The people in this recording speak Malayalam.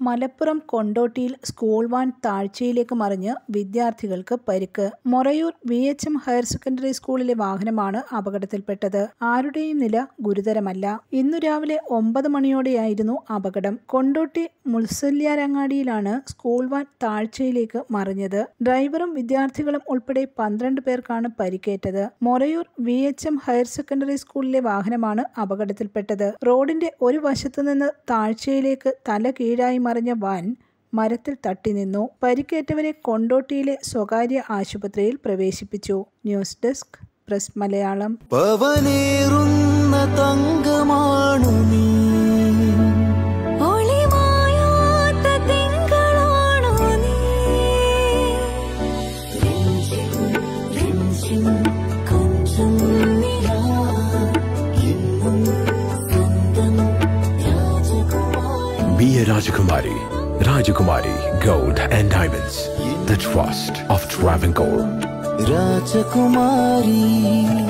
മലപ്പുറം കൊണ്ടോട്ടിയിൽ സ്കൂൾ വാൻ താഴ്ചയിലേക്ക് മറിഞ്ഞ് വിദ്യാർത്ഥികൾക്ക് പരിക്ക് Morayur V H M higher secondary സ്കൂളിലെ വാഹനമാണ് അപകടത്തിൽപ്പെട്ടത് ആരുടെയും നില ഗുരുതരമല്ല ഇന്നു രാവിലെ ഒമ്പത് മണിയോടെയായിരുന്നു അപകടം കൊണ്ടോട്ടി മുൾസല്യാരങ്ങാടിയിലാണ് സ്കൂൾ വാൻ താഴ്ചയിലേക്ക് മറിഞ്ഞത് ഡ്രൈവറും വിദ്യാർത്ഥികളും ഉൾപ്പെടെ പന്ത്രണ്ട് പേർക്കാണ് പരിക്കേറ്റത് Morayur V H M higher secondary സ്കൂളിലെ വാഹനമാണ് അപകടത്തിൽപ്പെട്ടത് റോഡിന്റെ ഒരു വശത്തു നിന്ന് താഴ്ചയിലേക്ക് തല കീഴായി മറിഞ്ഞ വാൻ മരത്തിൽ തട്ടി നിന്നു പരിക്കേറ്റവരെ കൊണ്ടോട്ടിയിലെ സ്വകാര്യ ആശുപത്രിയിൽ പ്രവേശിപ്പിച്ചു ന്യൂസ് ഡെസ്ക് പ്രസ് മലയാളം പവനേറുന്ന തങ്കമാണു നീ ഒളിമായാത്ത തിങ്കളാണോ നീ രഞ്ജിം രഞ്ജിം കൊഞ്ചം നിലാ എന്നും സ്വന്തം രാജകുമാരി Be a Rajakumari. Rajakumari Gold and Diamonds. The trust of Travancore. രാജകുമാരി